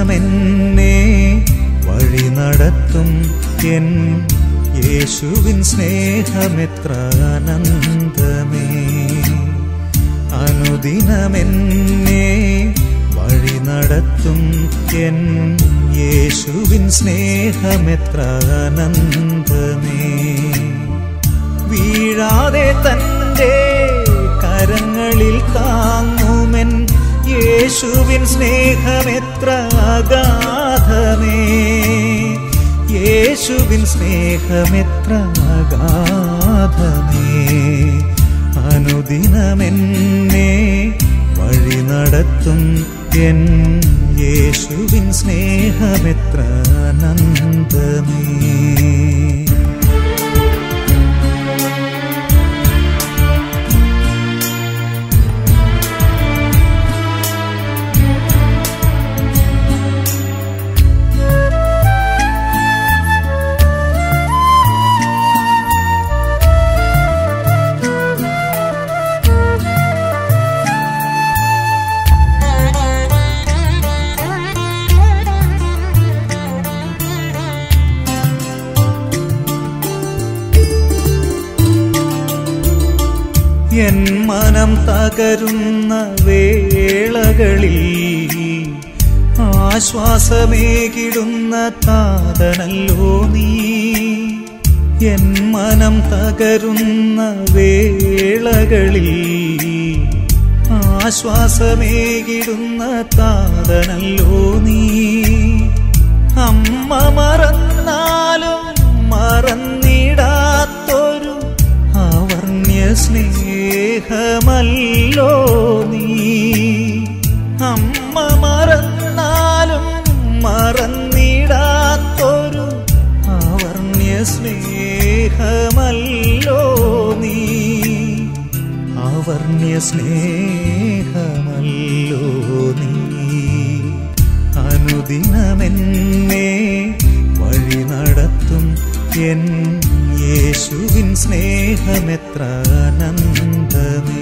അനുദിനമെന്നെ വഴി നടത്തും എൻ യേശുവിൻ സ്നേഹമെത്ര ആനന്ദമേ അനുദിനമെന്നെ വഴി നടത്തും എൻ യേശുവിൻ സ്നേഹമെത്ര ആനന്ദമേ വീഴാതെ തന്റെ കരങ്ങളിൽ താങ്ങുമെൻ യേശുവിൻ സ്നേഹമെത്ര അഗാധമേ യേശുവിൻ സ്നേഹമെത്ര അഗാധമേ അനുദിനമെന്നെ വഴി നടത്തും എൻ യേശുവിൻ സ്നേഹമെത്ര ആനന്ദമേ എൻ മനം തകരുന്ന വേളകളിൽ ആശ്വാസമേകിടുന്ന താതനല്ലോ നീ എൻ മനം തകരുന്ന വേളകളിൽ ആശ്വാസമേകിടുന്ന താതനല്ലോ നീ അമ്മ മറന്നാലും മറന്നിടാത്തൊരു അവർണ്യ സ്നേഹമല്ലോ നീ അമ്മ മറന്നാലും മറന്നിടാത്തൊരു അവർണ്യ സ്നേഹമല്ലോ നീ അവർണ്യ സ്നേഹമല്ലോ നീ അനുദിനമെന്നെ വഴി നടത്തും എൻ യേശുവിൻ സ്നേഹമെത്ര ആനന്ദമേ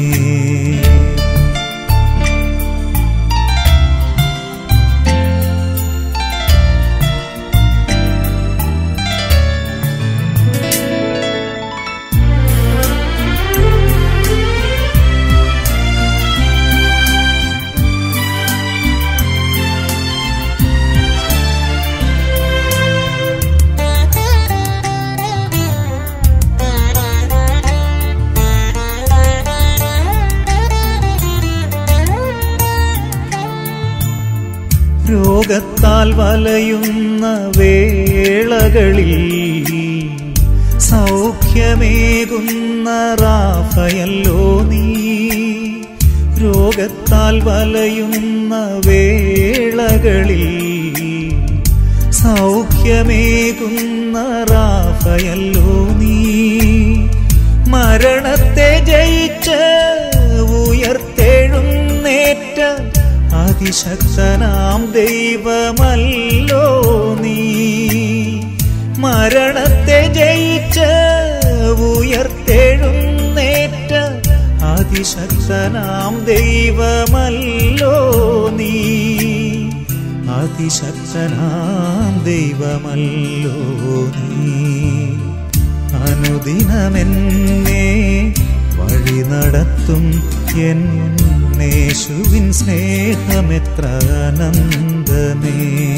രോഗത്താൽ വലയുന്ന വേളകളിൽ സൗഖ്യമേകുന്ന റാഫയല്ലോ നീ രോഗത്താൽ വലയുന്ന വേളകളിൽ സൗഖ്യമേകുന്ന റാഫയല്ലോ നീ മരണത്തെ ജയിച്ച് ഉയർത്തെഴുന്നേറ്റ അതിശക്തനാം ദൈവമല്ലോ നീ മരണത്തെ ജയിച്ച് ഉയർത്തെഴുന്നേറ്റ അതിശക്തനാം ദൈവമല്ലോ നീ അതിശക്തനാം ദൈവമല്ലോ നീ അനുദിനമെന്നെ വഴി നടത്തും എന്നേശുവിൻ സ്നേഹമെത്ര ആനന്ദമേ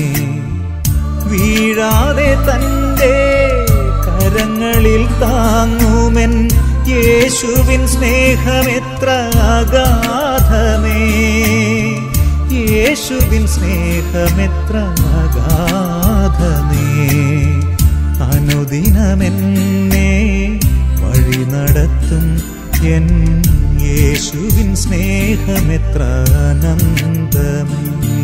വീഴാതെ തന്റെ കരങ്ങളിൽ താങ്ങുമെൻ യേശുവിൻ സ്നേഹമെത്ര അഗാധമേ യേശുവിൻ സ്നേഹമെത്ര അഗാധമേ അനുദിനമെന്നെ വഴി നടത്തും എൻ യേശുവിൻ സ്നേഹമെത്ര ആനന്ദമേ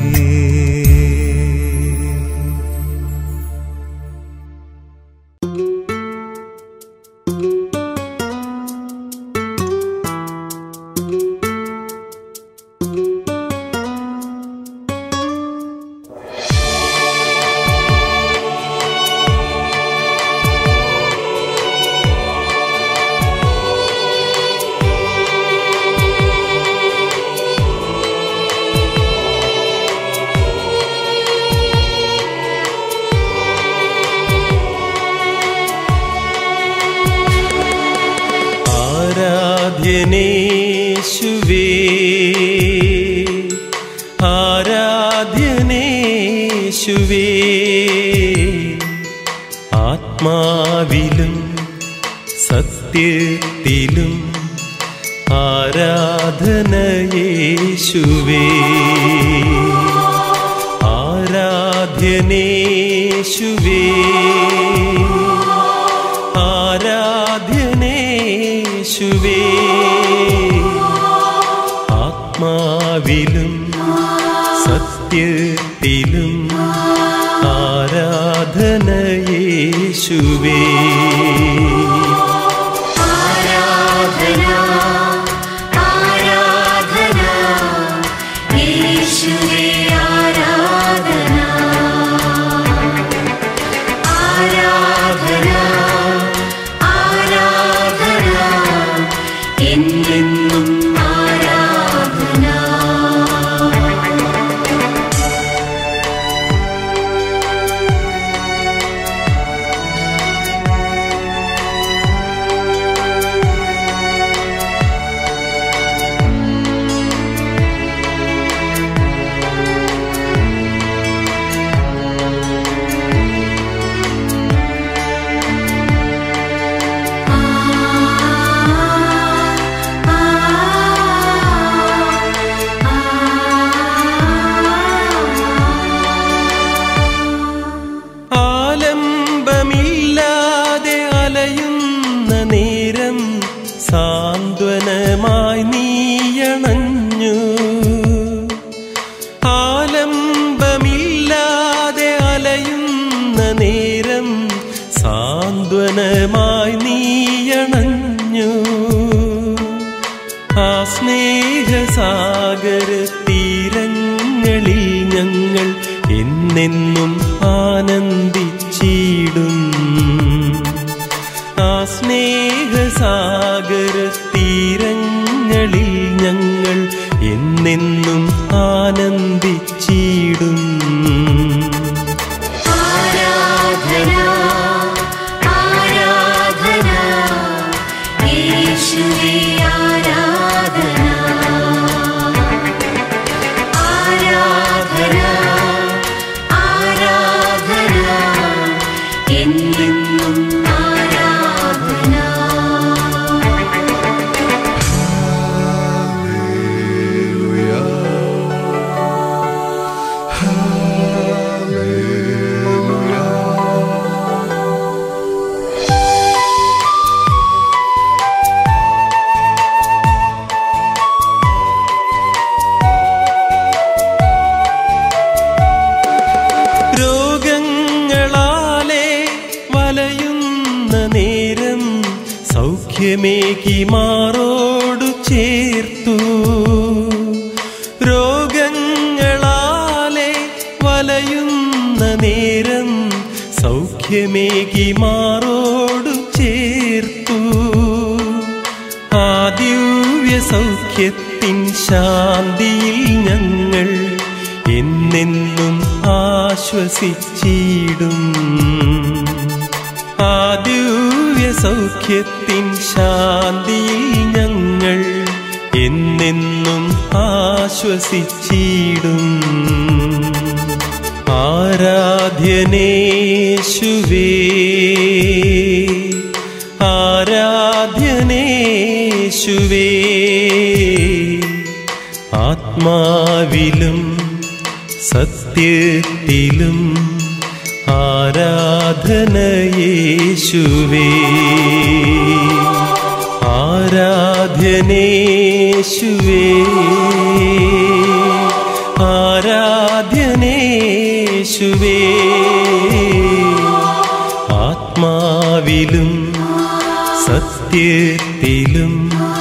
യേശുവേ ആരാധ്യനേശുവേ ആത്മാവിലും സത്യത്തിലും ആരാധനയേശുവേ ആരാധ്യനേശുവേ ആരാധ്യനേശുവേ ആത്മാവിലും സത്യത്തിലും ആരാധനയേശുവേ ആരാധന ആരാധന യേശുവേ ആരാധന ആരാധന ആരാധന എന്നെന്നും ആരാധന ആലംബമില്ലാതെ അലയുന്ന നേരം സാന്ത്വനമായി നീയണഞ്ഞു ആലംബമില്ലാതെ അലയുന്ന നേരം സാന്ത്വനമായി നീയണഞ്ഞു ആ സ്നേഹസാഗര തീരങ്ങളിൽ ഞങ്ങൾ എന്നെന്നും ആനന്ദിച്ചിടും ആ സ്നേഹസാഗര തീരങ്ങളിൽ ഞങ്ങൾ എന്നെന്നും ആനന്ദിച്ചിടും ആരാധന ആരാധന യേശുവേ ആരാധന ആരാധന ആരാധന എന്നെന്നും ആരാധന രോഗങ്ങളാലെ വലയുന്ന നേരം സൗഖ്യമേകി മാറോടു ചേർത്തു രോഗങ്ങളാലെ വലയുന്ന നേരം സൗഖ്യമേകി മാറോടു ചേർത്തു ആ ദിവ്യ സൗഖ്യത്തിൻ ശാന്തിയിൽ ഞങ്ങൾ എന്നെന്നും ആശ്വസിച്ചിടും ആ ദിവ്യ സൗഖ്യത്തിൻ ശാന്തിയിൽ ഞങ്ങൾ എന്നെന്നും ആശ്വസിച്ചിടും ആരാധ്യനേശുവേ ആരാധ്യനേശുവേ ആത്മാവിലും സത്യത്തിലും ആരാധനയേശുവേ ആരാധ്യനേശുവേ ആരാധ്യനേശുവേ ആത്മാവിലും സത്യത്തിലും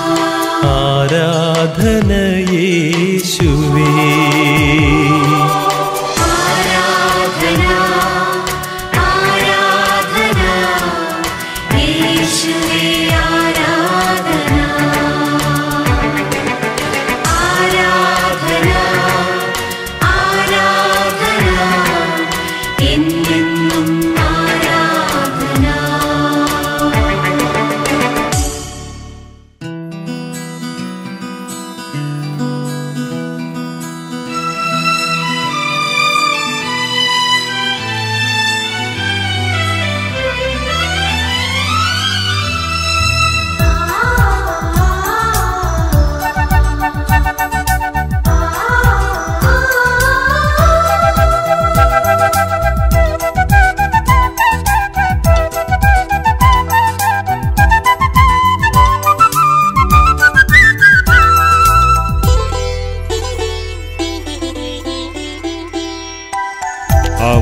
ആരാധനയേശുവേ ആരാധന ആരാധന യേശുവേ ആരാധന ആരാധന ആരാധന എന്നെന്നും ആരാധന ആ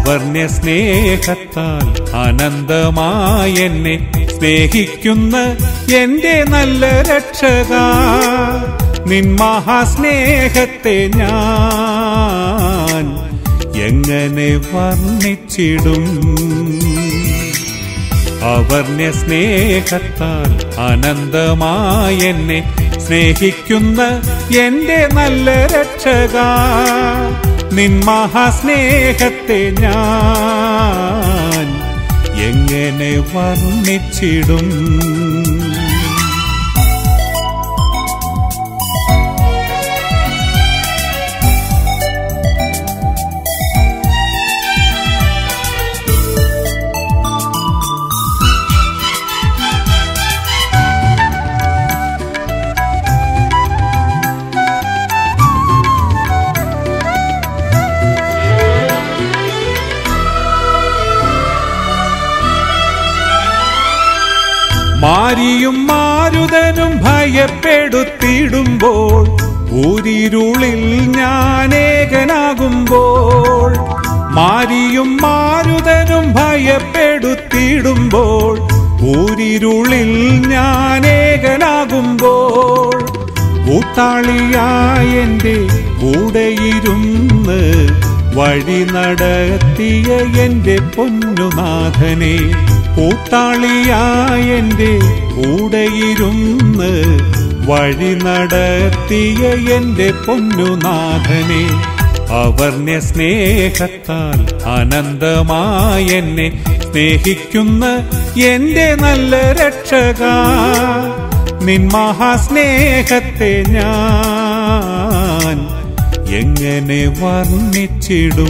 അവർണ്യ സ്നേഹത്താൽ അനന്തമായി എന്നെ സ്നേഹിക്കുന്ന എന്റെ നല്ല രക്ഷക നിൻ മഹാസ്നേഹത്തെ ഞാൻ എങ്ങനെ വർണ്ണിച്ചിടും അവർണ്യ സ്നേഹത്താൽ അനന്തമായി എന്നെ സ്നേഹിക്കുന്ന എന്റെ നല്ല രക്ഷക നിൻ മഹാസ്നേഹത്തെ ഞാൻ എങ്ങനെ വർണ്ണിച്ചിടും മാരിയും മാരുതനും ഭയപ്പെടുത്തിടുമ്പോൾ ഊരിരുളിൽ ഞാൻ ഏകനാകുമ്പോൾ മാരിയും മാരുതനും ഭയപ്പെടുത്തിടുമ്പോൾ ഊരിരുളിൽ ഞാൻ ഏകനാകുമ്പോൾ കൂട്ടാളിയായ എൻ്റെ കൂടെയിരുന്ന് വഴി നടത്തിയ എൻ്റെ പൊന്നുനാഥനെ കൂട്ടാളിയായ എൻ്റെ കൂടെയിരുന്ന് വഴി നടത്തിയ എൻ്റെ പൊന്നുനാഥനെ അവർണ്യ സ്നേഹത്താൽ അനന്തമായി എന്നെ സ്നേഹിക്കുന്ന എന്റെ നല്ല രക്ഷക നിൻ മഹാസ്നേഹത്തെ ഞാൻ എങ്ങനെ വർണ്ണിച്ചിടും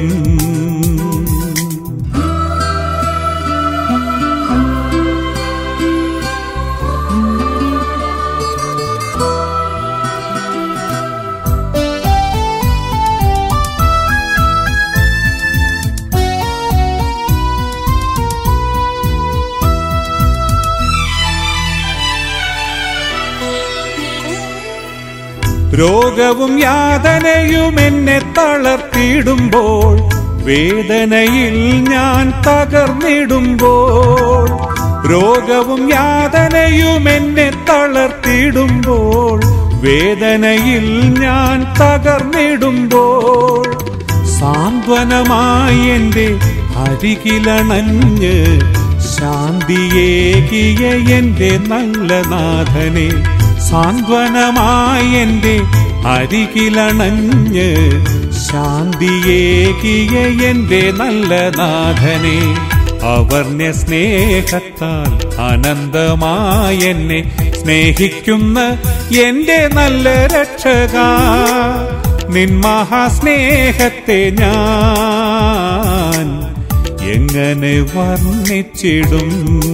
രോഗവും യാതനയും എന്നെ തളർത്തിടുമ്പോൾ വേദനയിൽ ഞാൻ തകർന്നിടുമ്പോൾ രോഗവും യാതനയും എന്നെ തളർത്തിടുമ്പോൾ വേദനയിൽ ഞാൻ തകർന്നിടുമ്പോൾ സാന്ത്വനമായി എൻ്റെ അരികിലണഞ്ഞ് ശാന്തിയേകിയ എൻ്റെ നല്ല നാഥനെ സാന്ത്വനമായി എൻ്റെ അരികിലണഞ്ഞ് ശാന്തിയേകിയ എൻ്റെ നല്ല നാഥനെ അവർണ്യ സ്നേഹത്താൽ അനന്തമായി എന്നെ സ്നേഹിക്കുന്ന എൻ്റെ നല്ല രക്ഷക നിൻ മഹാസ്നേഹത്തെ ഞാൻ എങ്ങനെ വർണ്ണിച്ചിടും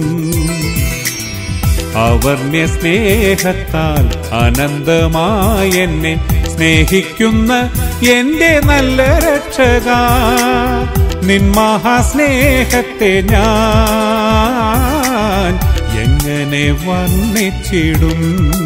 അവർണ്യ സ്നേഹത്താൽ അനന്തമായി എന്നെ സ്നേഹിക്കുന്ന എന്റെ നല്ല രക്ഷക നിൻ മഹാസ്നേഹത്തെ ഞാൻ എങ്ങനെ വർണ്ണിച്ചിടും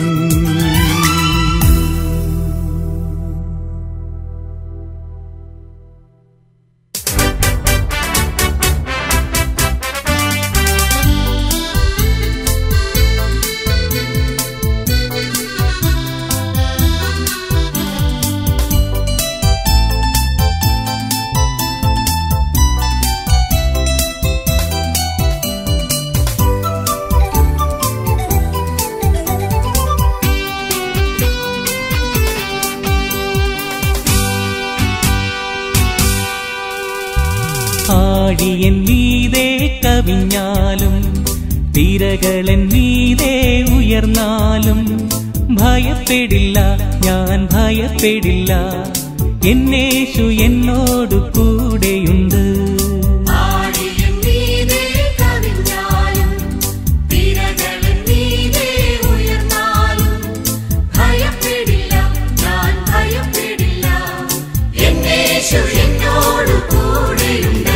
ആഴിയൻ മീതെ കവിഞ്ഞാലും തിരകളൻ മീതെ ഉയർന്നാലും ഭയപ്പെടില്ല ഞാൻ ഭയപ്പെടില്ല എന്നേശു എന്നോട് കൂടെയുണ്ട് ആടിയും നീതേ കവിഞ്ഞാലും തിരകളും നീതേ ഉയർന്നാലും ഭയപ്പെടില്ല ഞാൻ ഭയപ്പെടില്ല എന്നേശു എന്നോട് കൂടെയുണ്ട്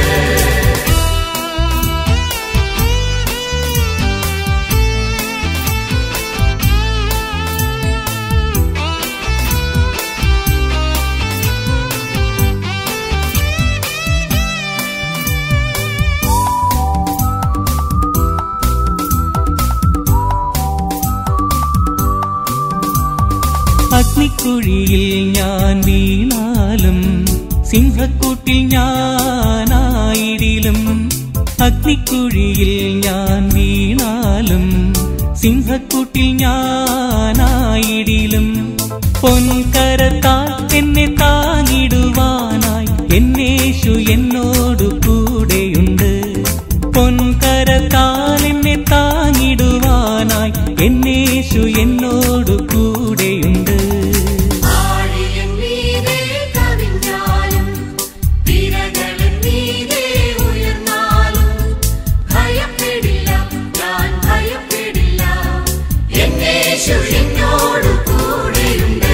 അഗ്നിക്കുഴിയിൽ ഞാൻ വീണാലും സിംഹക്കൂട്ടിൽ ഞാനായിടിലും അഗ്നിക്കുഴിയിൽ ഞാൻ വീണാലും സിംഹക്കൂട്ടിൽ ഞാനായിടിലും പൊൻകരത്താൽ എന്നെ താങ്ങിടുവാനായി എന്നേശു എന്നോടു കൂടെയുണ്ട് പൊൻകരത്താൽ എന്നെ താങ്ങിടുവാനായി എന്നേശു എന്നോടു കൂടെയുണ്ട് ആഴിയൻ മീതെ കവിഞ്ഞാലും തിരകളിൻ മീതെ ഉയർന്നാലും ഭയപ്പെടില്ല ഞാൻ ഭയപ്പെടില്ല എന്നേശു എന്നോട് കൂടെയുണ്ട്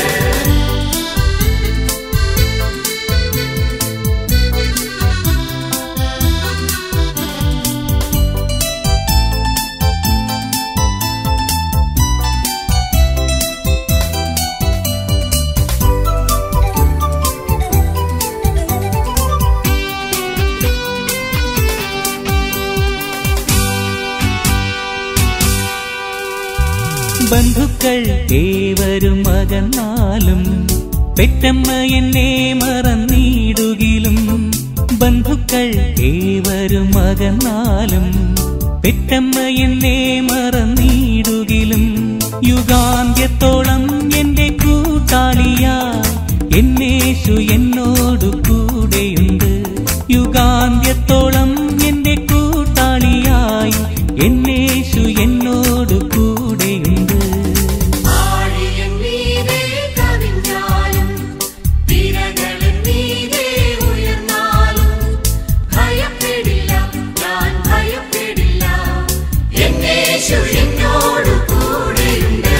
ബന്ധുക്കൾ ഏവരും അകന്നാലും പെറ്റമ്മ എന്നെ മറന്നിടുകിലും ബന്ധുക്കൾ ഏവരും അകന്നാലും പെറ്റമ്മ എന്നെ മറന്നിടുകിലും യുഗാന്ത്യത്തോളം എന്റെ കൂട്ടാളിയാ എന്നേശു എന്നോടു കൂടെയുണ്ട് യുഗാന്ത്യത്തോളം എന്റെ കൂട്ടാളിയായി എന്നേശു എന്നോടു കൂടെയുണ്ട് ആഴിയൻ മീതെ കവിഞ്ഞാലും തിരകളിൻ മീതെ ഉയർന്നാലും ഭയപ്പെടില്ല ഞാൻ ഭയപ്പെടില്ല എന്നേശു എന്നോട് കൂടെയുണ്ട്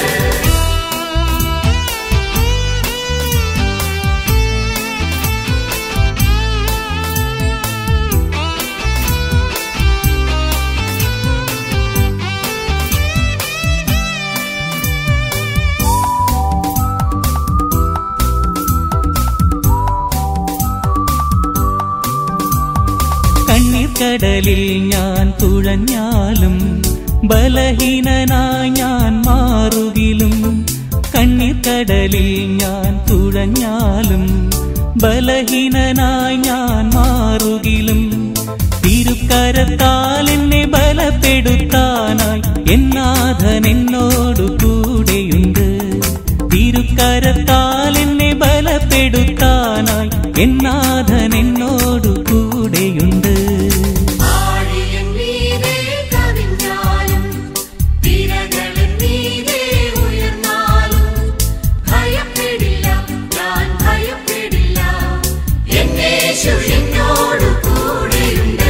കണ്ണീർക്കടലിൽ ഞാൻ തുഴഞ്ഞാലും ബലഹീനനായി ഞാൻ മാറുകിലും കണ്ണീർക്കടലിൽ ഞാൻ തുഴഞ്ഞാലും ബലഹീനനായി ഞാൻ മാറുകിലും തിരുക്കരത്താൽ എന്നെ ബലപ്പെടുത്താനായി എന്നാഥൻ എന്നോടു കൂടെയുണ്ട് തിരുക്കരത്താൽ എന്നെ ബലപ്പെടുത്താനായി എന്നാഥൻ എന്നോടു കൂടെയുണ്ട് ആഴിയൻ മീതെ കവിഞ്ഞാലും തിരകളിൻ മീതെ ഉയർന്നാലും ഭയപ്പെടില്ല ഞാൻ ഭയപ്പെടില്ല എന്നേശു എന്നോട് കൂടെയുണ്ട്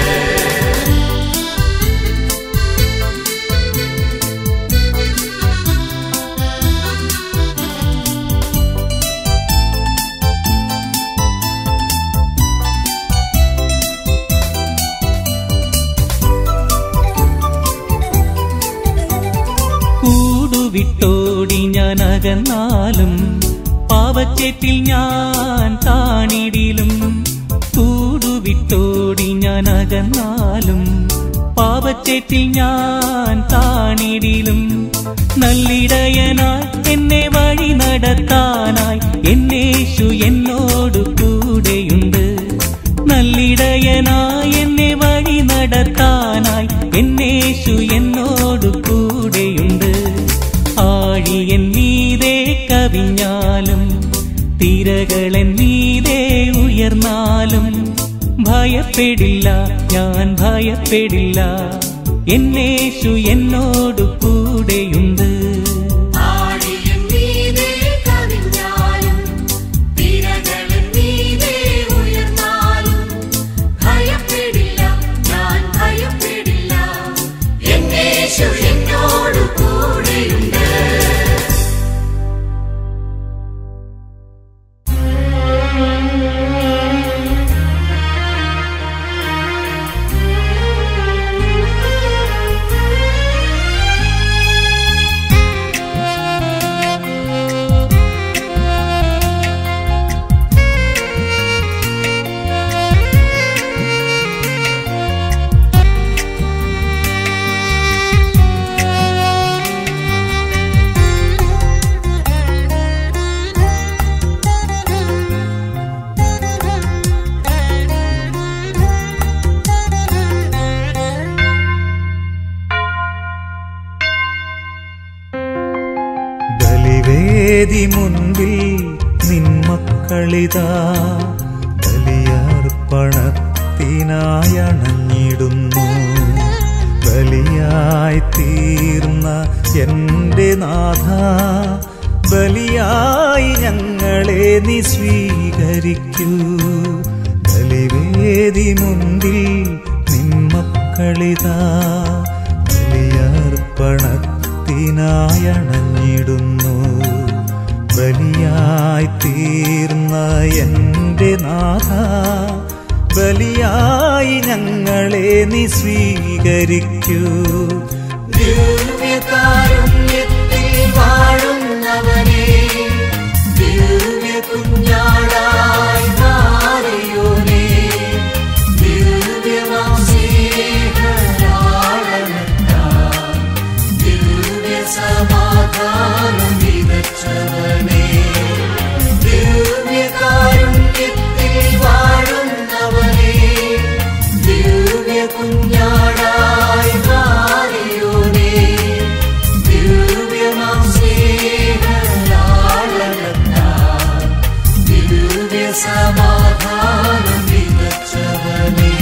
കൂടുവിട്ടോടി ഞാൻ അകന്നാലും പാവച്ചേറ്റിൽ ഞാൻ താണിടിലും കൂടുവിട്ടോടി ഞാൻ അകന്നാലും പാവച്ചേറ്റിൽ ഞാൻ താണിടിലും നല്ലിടയനായി എന്നെ വഴി നടത്താനായി എന്നേശു എന്നോടു കൂടെയുണ്ട് നല്ലിടയനായി എന്നെ വഴി നടത്താനായി എന്നേശു എന്നോടു കൂടെയുണ്ട് ആഴിയൻ മീതെ കവിഞ്ഞാലും തിരകളൻ മീതെ ഉയർന്നാലും ഭയപ്പെടില്ല ഞാൻ ഭയപ്പെടില്ല എന്നേശു എന്നോടു കൂടെയുണ്ട് ആഴിയൻ മീതെ കവിഞ്ഞാലും തിരകളിൻ മീതെ ഉയർന്നാലും ഭയപ്പെടില്ല ഞാൻ ഭയപ്പെടില്ല എന്നേശു എന്നോട് കൂടെയുണ്ട് യേശുവേ മുൻപിൽ നിന്മക്കളിതാ ബലിയർപ്പണത്തിനായണഞ്ഞിടുന്നു ബലിയായി തീർന്ന എൻ്റെ നാഥ ബലിയായി ഞങ്ങളെ നീ സ്വീകരിക്കൂ ബലിവേദി മുൻപിൽ നിന്മക്കളിതാ ബലിയർപ്പണത്തിനായണഞ്ഞിടുന്നു ബലിയായി തീർന്ന എൻ്റെ നാഥ ബലിയായി ഞങ്ങളെ നീ സ്വീകരിക്കൂ ദിവ്യകാരുണ്യത്തിൽ വാഴുന്നവനേ ദിവ്യ കുഞ്ഞാടായി മാറിയോനേ ദിവ്യവാസീകരാളനത്താൽ ദിവ്യ സമാധാനം വിതച്ചവനേ ദിവ്യകാരുണ്യത്തിൽ വാഴുന്നവനേ ദിവ്യ കുഞ്ഞാടായി മാറിയോനേ ദിവ്യമാംസേഹരാളനത്താൽ ദിവ്യ സമാധാനം വിതച്ചവനേ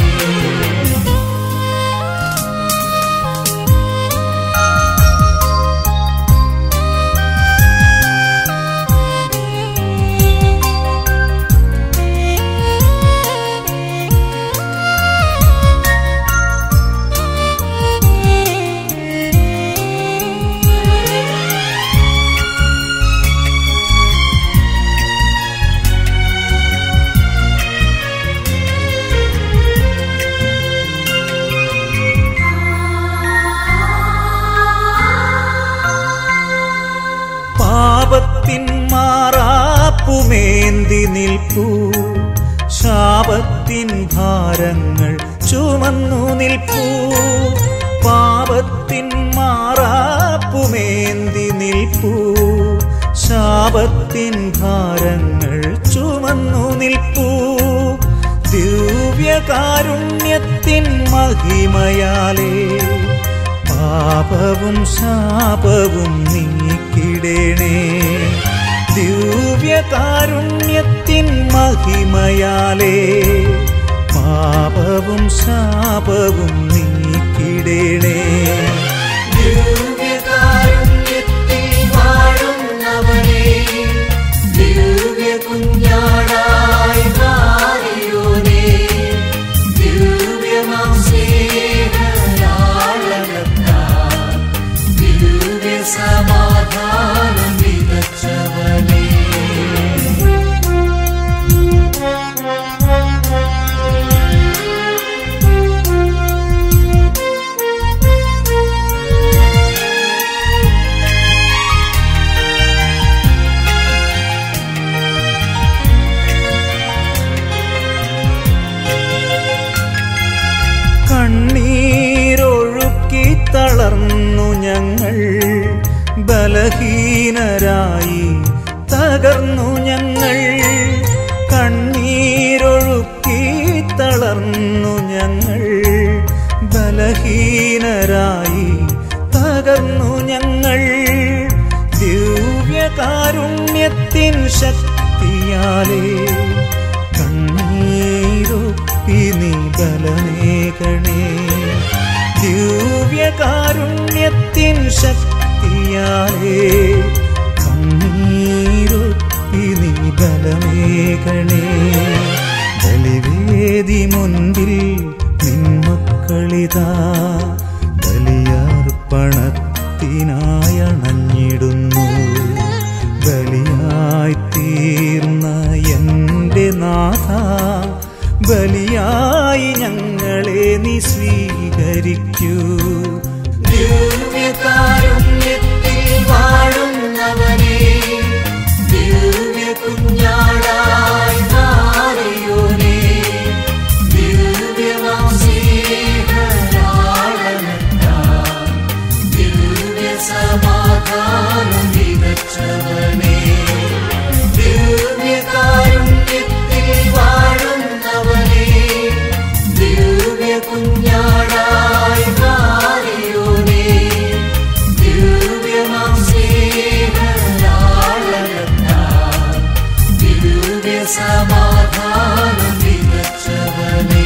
പാപത്തിൻ മാറാപ്പുമേന്തി നിൽപ്പൂ ശാപത്തിൻ ഭാരങ്ങൾ ചുമന്നു നിൽപ്പൂ പാപത്തിൻ മാറാപ്പുമേന്തി നിൽപ്പൂ ശാപത്തിൻ ഭാരങ്ങൾ ചുമന്നു നിൽപ്പൂ ദിവ്യകാരുണ്യത്തിൻ മഹിമയാലേ പാപവും ശാപവും നീക്കിടേണേ ദിവ്യകാരുണ്യത്തിൻ മഹിമയാലേ പാപവും ശാപവും നീക്കിടേണേ ദിവ്യകാരുണ്യത്തിൽ വാഴുന്നവനേ ദിവ്യ കുഞ്ഞാടായി മാറിയോനേ ദിവ്യമാംസേഹരാളനത്താൽ ദിവ്യ സമാധാനം വിതച്ചവനേ കണ്ണീരൊഴുക്കി തളർന്നു ഞങ്ങൾ ബലഹീനരായി തകർന്നു ഞങ്ങൾ കണ്ണീരൊഴുക്കി തളർന്നു ഞങ്ങൾ ബലഹീനരായി തകർന്നു ഞങ്ങൾ ദിവ്യകാരുണ്യത്തിൻ ശക്തിയാലേ കണ്ണീരൊപ്പി നീ ബലമേകണേ ദിവ്യകാരുണ്യത്തിൻ ശക്തിയാലേ കണ്ണീരൊപ്പി നീ ബലമേകണേ ബലിവേദി മുൻപിൽ നിന്മക്കളിതാ ബലിയർപ്പണത്തിനായണഞ്ഞിടുന്നു ബലിയായി തീർന്ന എൻ്റെ നാഥ ബലിയായി ഞങ്ങളെ നീ സ്വീകരിക്കൂ ദിവ്യകാരുണ്യത്തിൽ വാഴുന്നവനേ ദിവ്യ കുഞ്ഞാടായി മാറിയോനേ ദിവ്യമാംസേഹരാളനത്താൽ ദിവ്യ സമാധാനം വിതച്ചവനേ ദിവ്യകാരുണ്യത്തിൽ വാഴുന്നവനേ ദിവ്യ കുഞ്ഞാടായി മാറിയോനേ ദിവ്യമാംസേഹരാളനത്താൽ സമാധാനം വിതച്ചവനേ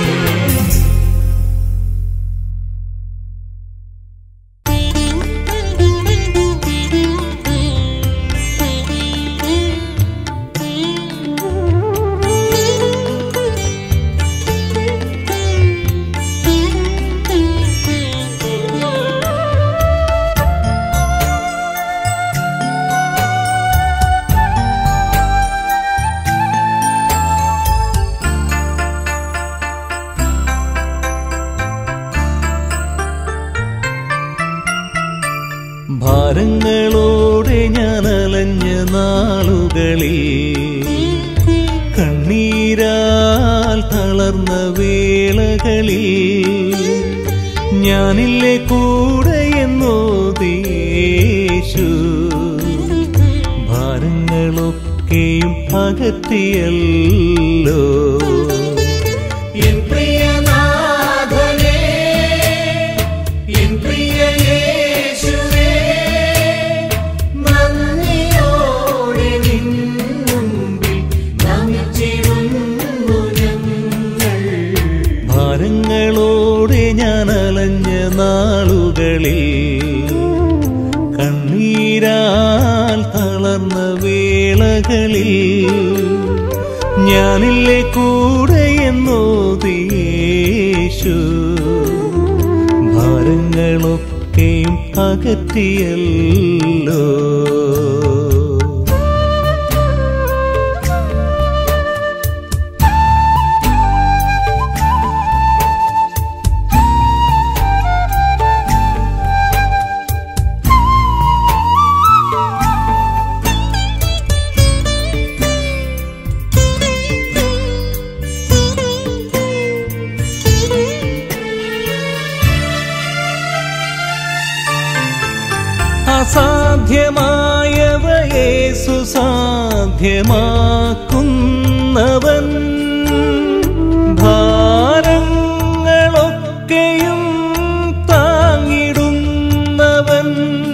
ഭാരങ്ങളോടെ ഞാൻ അലഞ്ഞ നാളുകളിൽ കണ്ണീരാൽ തളർന്ന വേളകളിൽ ഞാനില്ലേ കൂടെ എന്നോദേശു ഭാരങ്ങളൊക്കെയും അകറ്റിയല്ലോ എൻ പ്രിയനാഥനേ എൻ പ്രിയ യേശുവേ നന്ദിയോടെ നിൻ മുമ്പിൽ നമിച്ചിരുന്നു ഞങ്ങൾ ഭാരങ്ങളോടെ ഞാൻ അലഞ്ഞ നാളുകളിൽ കണ്ണീരാൽ തളർന്ന വേളകളിൽ ഞാനില്ലേ കൂടെ എന്നോദേശു ഭാരങ്ങളൊക്കെയും അകറ്റിയല്ലോ അസാധ്യമായവയേസു സാധ്യമാക്കുന്നവൻ ഭാരങ്ങളൊക്കെയും താങ്ങിടുന്നവൻ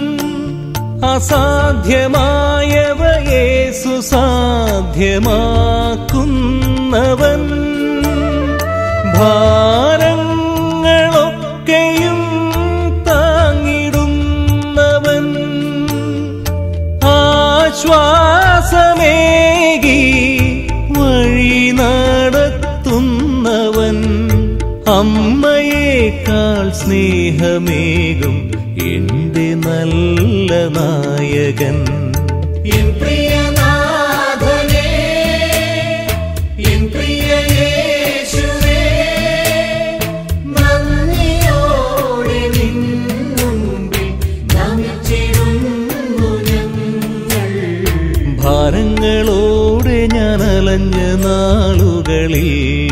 അസാധ്യമായവയേസു സാധ്യമാക്കുന്നവൻ ഭാരങ്ങളൊക്കെയും താങ്ങിടുന്നവൻ ആശ്വാസമേകി വഴി നടത്തുന്നവൻ അമ്മയേക്കാൾ സ്നേഹമേകും എന്റെ നല്ല നായകൻ എൻ പ്രിയനാഥനേ എൻ പ്രിയ യേശുവേ നന്ദിയോടെ നിൻ മുമ്പിൽ നമിച്ചിരുന്നു ഞങ്ങൾ ഭാരങ്ങളോടെ ഞാൻ അലഞ്ഞ നാളുകളിൽ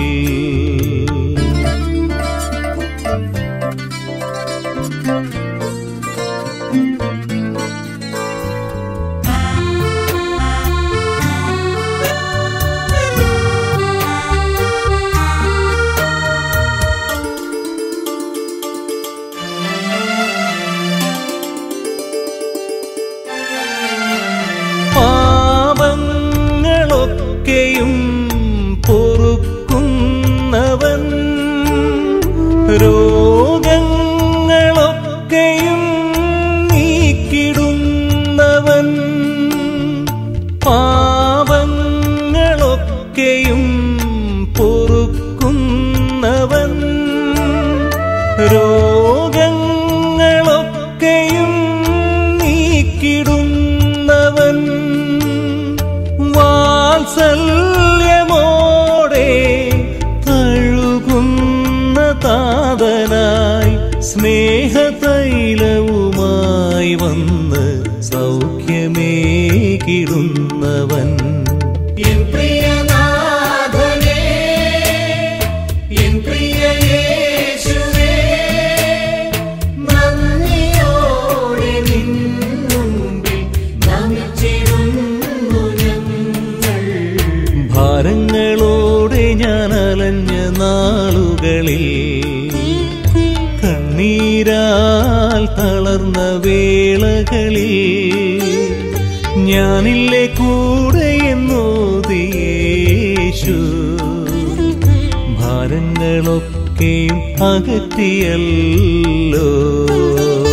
പാപങ്ങളൊക്കെയും പൊറുക്കുന്നവൻ രോഗങ്ങളൊക്കെയും നീക്കിടുന്നവൻ പാപങ്ങളൊക്കെയും പൊറുക്കുന്നവൻ രോഗങ്ങളൊക്കെയും നീക്കിടുന്നവൻ വാത്സല്യമോടെ തഴുകുന്ന താതനായി സ്നേഹതൈലവുമായി വന്ന് സൗഖ്യമേകിടുന്നവൻ എൻ പ്രിയനാഥനേ എൻ പ്രിയ യേശുവേ നന്ദിയോടെ നിൻ മുമ്പിൽ നമിച്ചിരുന്നു ഞങ്ങൾ ഭാരങ്ങളോടെ ഞാൻ അലഞ്ഞ നാളുകളിൽ കണ്ണീരാൽ തളർന്ന വേളകളിൽ ഞാനില്ലേ കൂടെ എന്നോതിയേ പാപങ്ങളൊക്കെയും അകറ്റിയല്ലോ